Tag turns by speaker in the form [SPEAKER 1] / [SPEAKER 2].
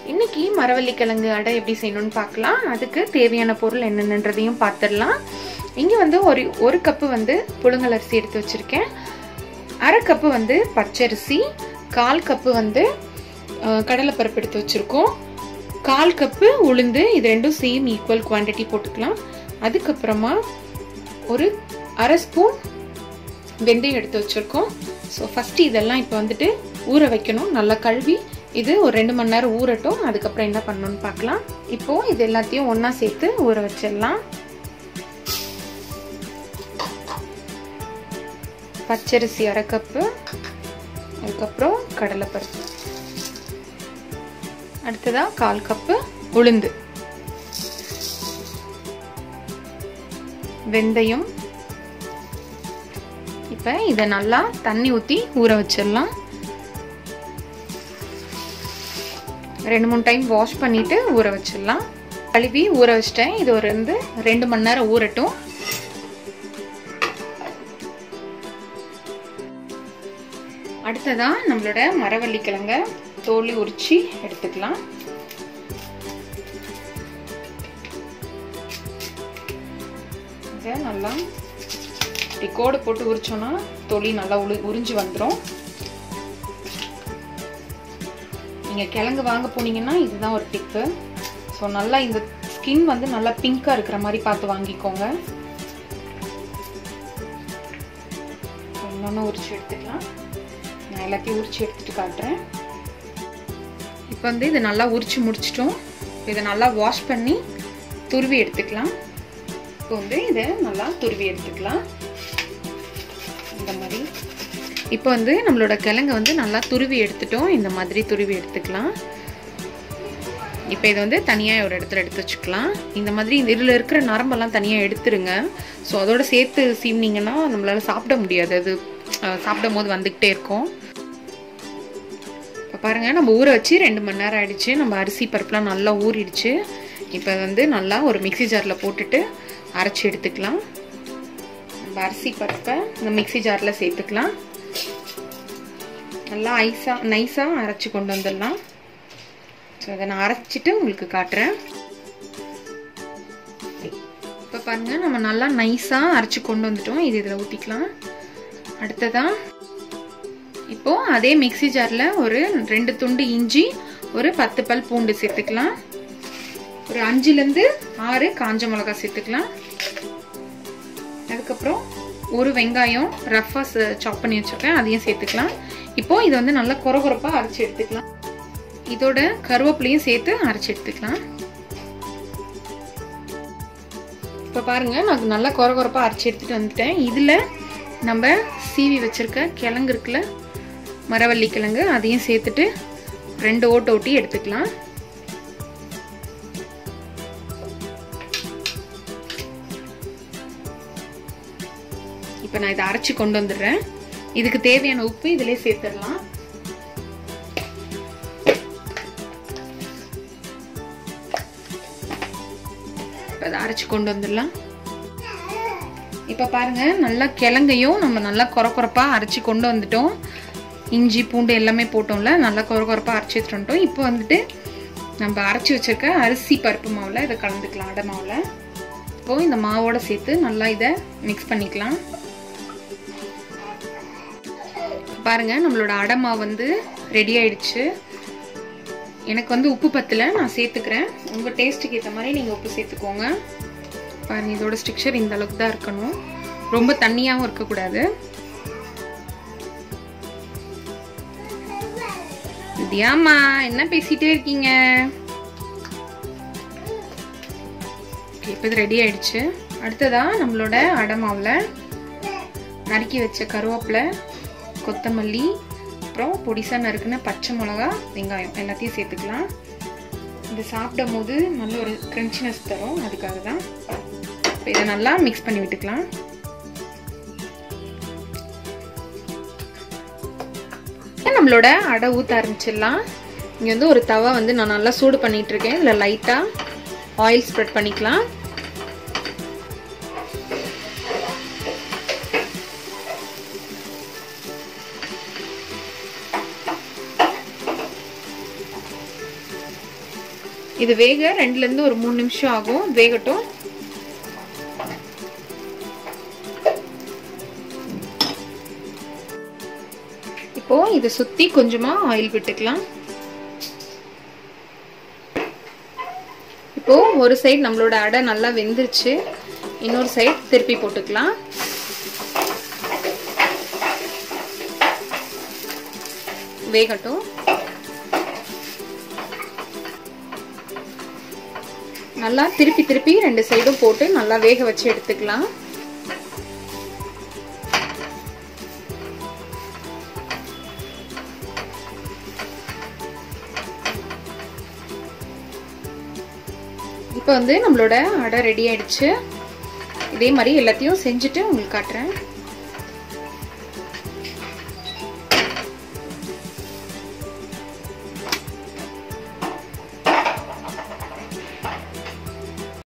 [SPEAKER 1] இன்னைக்கு மரவள்ளி கிழங்கு அடை எப்படி செய்யணும்னு பார்க்கலாம் அதுக்கு தேவையான பொருள் என்னென்னன்றதையும் பார்த்துடலாம் இங்கே வந்து ஒரு ஒரு கப்பு வந்து புழுங்கல் அரிசி எடுத்து வச்சுருக்கேன் அரை கப்பு வந்து பச்சரிசி கால் கப்பு வந்து கடலைப்பருப்பு எடுத்து வச்சுருக்கோம் கால் கப்பு உளுந்து இது ரெண்டும் சேம் ஈக்குவல் குவான்டிட்டி போட்டுக்கலாம் அதுக்கப்புறமா ஒரு அரை ஸ்பூன் வெந்தயம் எடுத்து வச்சுருக்கோம் ஸோ ஃபஸ்ட்டு இதெல்லாம் இப்போ வந்துட்டு ஊற வைக்கணும் நல்லா கழுவி இது ஒரு ரெண்டு மணி நேரம் ஊறட்டும் அதுக்கப்புறம் என்ன பண்ணணும்னு பார்க்கலாம் இப்போது இது எல்லாத்தையும் ஒன்றா சேர்த்து ஊற வச்சிடலாம் பச்சரிசி அரை கப்பு அதுக்கப்புறம் கடலைப்பருப்பு அடுத்ததாக கால் கப்பு உளுந்து வெந்தயம் இப்போ இதை நல்லா தண்ணி ஊற்றி ஊற வச்சிடலாம் ரெண்டு மூணு டைம் வாஷ் பண்ணிவிட்டு ஊற வச்சிடலாம் கழுவி ஊற வச்சிட்டேன் இது ஒரு வந்து ரெண்டு மணி நேரம் ஊறட்டும் அடுத்ததான் நம்மளோட மரவள்ளி கிழங்க தோல் உரிச்சு எடுத்துக்கலாம் இதை நல்லா இப்படி கோடு போட்டு உரிச்சோன்னா தொளி நல்லா உளி உறிஞ்சு வந்துடும் நீங்கள் கிழங்கு வாங்க போனீங்கன்னா இதுதான் ஒரு டிப்பு ஸோ நல்லா இந்த ஸ்கின் வந்து நல்லா பிங்காக இருக்கிற மாதிரி பார்த்து வாங்கிக்கோங்க இன்னொன்று உரிச்சு எடுத்துக்கலாம் நான் எல்லாத்தையும் உரிச்சு எடுத்துட்டு காட்டுறேன் இப்போ வந்து இதை நல்லா உரிச்சு முடிச்சிட்டோம் இதை நல்லா வாஷ் பண்ணி துருவி எடுத்துக்கலாம் இப்போ வந்து இதை நல்லா துருவி எடுத்துக்கலாம் இந்த மாதிரி இப்போ வந்து நம்மளோட கிழங்க வந்து நல்லா துருவி எடுத்துட்டோம் இந்த மாதிரி துருவி எடுத்துக்கலாம் இப்போ இதை வந்து தனியாக ஒரு இடத்துல எடுத்து வச்சுக்கலாம் இந்த மாதிரி இதில் இருக்கிற நரம்பெல்லாம் தனியாக எடுத்துருங்க ஸோ அதோட சேர்த்து சீவினீங்கன்னா நம்மளால் சாப்பிட முடியாது அது சாப்பிடும் போது வந்துக்கிட்டே இருக்கும் இப்போ பாருங்கள் நம்ம ஊற வச்சு ரெண்டு மணி நேரம் ஆயிடுச்சு நம்ம அரிசி பருப்புலாம் நல்லா ஊறிடுச்சு இப்போ வந்து நல்லா ஒரு மிக்சி ஜாரில் போட்டுட்டு அரைச்சி எடுத்துக்கலாம் நம்ம அரிசி பருப்பை இந்த மிக்சி ஜாரில் சேர்த்துக்கலாம் நல்லா ஐஸாக நைஸாக அரைச்சி கொண்டு வந்துடலாம் ஸோ அதை நான் அரைச்சிட்டு உங்களுக்கு காட்டுறேன் இப்போ பாருங்கள் நம்ம நல்லா நைஸாக அரைச்சி கொண்டு வந்துட்டோம் இது இதில் ஊற்றிக்கலாம் அடுத்ததான் இப்போது அதே மிக்சி ஜாரில் ஒரு ரெண்டு துண்டு இஞ்சி ஒரு பத்து பல் பூண்டு சேர்த்துக்கலாம் ஒரு அஞ்சுலேருந்து ஆறு காஞ்ச மிளகா சேர்த்துக்கலாம் அதுக்கப்புறம் ஒரு வெங்காயம் ரஃபாக சாப் பண்ணி வச்சுருக்கேன் அதையும் சேர்த்துக்கலாம் இப்போ இது வந்து நல்லா குறகுறப்பாக அரைச்சி எடுத்துக்கலாம் இதோட கருவேப்பிலையும் சேர்த்து அரைச்சி எடுத்துக்கலாம் இப்போ பாருங்க நான் நல்லா குறகுறப்பாக அரைச்சி எடுத்துகிட்டு வந்துட்டேன் இதில் நம்ம சீவி வச்சிருக்க கிழங்கு இருக்குல்ல மரவள்ளி கிழங்கு அதையும் சேர்த்துட்டு ரெண்டு ஓட்டு ஓட்டி எடுத்துக்கலாம் இப்போ நான் இதை அரைச்சி கொண்டு வந்துடுறேன் இதுக்கு தேவையான உப்பு இதிலே சேர்த்துடலாம் இப்போ அதை அரைச்சி கொண்டு வந்துடலாம் இப்போ பாருங்க நல்லா கிழங்கையும் நம்ம நல்லா குறை குறைப்பாக அரைச்சி கொண்டு வந்துட்டோம் இஞ்சி பூண்டு எல்லாமே போட்டோம்ல நல்லா குறை குறைப்பாக அரைச்சி எடுத்துட்டு வந்துட்டோம் இப்போ வந்துட்டு நம்ம அரைச்சி வச்சிருக்க அரிசி பருப்பு மாவில் இதை கலந்துக்கலாம் அடை மாவில் இப்போ இந்த மாவோட சேர்த்து நல்லா இதை மிக்ஸ் பண்ணிக்கலாம் பாருங்க நம்மளோட அடை மாவு வந்து ரெடி ஆயிடுச்சு எனக்கு வந்து உப்பு பத்தல நான் சேர்த்துக்கிறேன் உங்கள் டேஸ்ட்டுக்கு ஏற்ற மாதிரி நீங்கள் உப்பு சேர்த்துக்கோங்க பாருங்க இதோட ஸ்ட்ரக்சர் இந்த அளவுக்கு தான் இருக்கணும் ரொம்ப தண்ணியாகவும் இருக்கக்கூடாது தியாமா என்ன பேசிட்டே இருக்கீங்க இப்போ இது ரெடி ஆயிடுச்சு அடுத்ததா நம்மளோட அடமாவில் நறுக்கி வச்ச கருவேப்பிலை கொத்தமல்லி அப்புறம் பொடிசா நறுக்குன பச்சை மிளகா வெங்காயம் எல்லாத்தையும் சேர்த்துக்கலாம் இது சாப்பிடும் போது நல்ல ஒரு கிரன்ச்சினஸ் தரும் அதுக்காக தான் இப்போ இதை நல்லா மிக்ஸ் பண்ணி விட்டுக்கலாம் நம்மளோட அடை ஊற்ற ஆரம்பிச்சிடலாம் இங்கே வந்து ஒரு தவா வந்து நான் நல்லா சூடு பண்ணிட்டு இருக்கேன் இதில் லைட்டாக ஆயில் ஸ்ப்ரெட் பண்ணிக்கலாம் இது வேக ரெண்டுலேருந்து ஒரு மூணு நிமிஷம் ஆகும் வேகட்டும் இப்போ இதை சுற்றி கொஞ்சமாக ஆயில் விட்டுக்கலாம் இப்போ ஒரு சைடு நம்மளோட அடை நல்லா வெந்துருச்சு இன்னொரு சைடு திருப்பி போட்டுக்கலாம் வேகட்டும் நல்லா திருப்பி திருப்பி ரெண்டு சைடும் போட்டு நல்லா வேக வச்சு எடுத்துக்கலாம் இப்போ வந்து நம்மளோட அடை ரெடி ஆயிடுச்சு இதே மாதிரி எல்லாத்தையும் செஞ்சுட்டு உங்களுக்கு காட்டுறேன்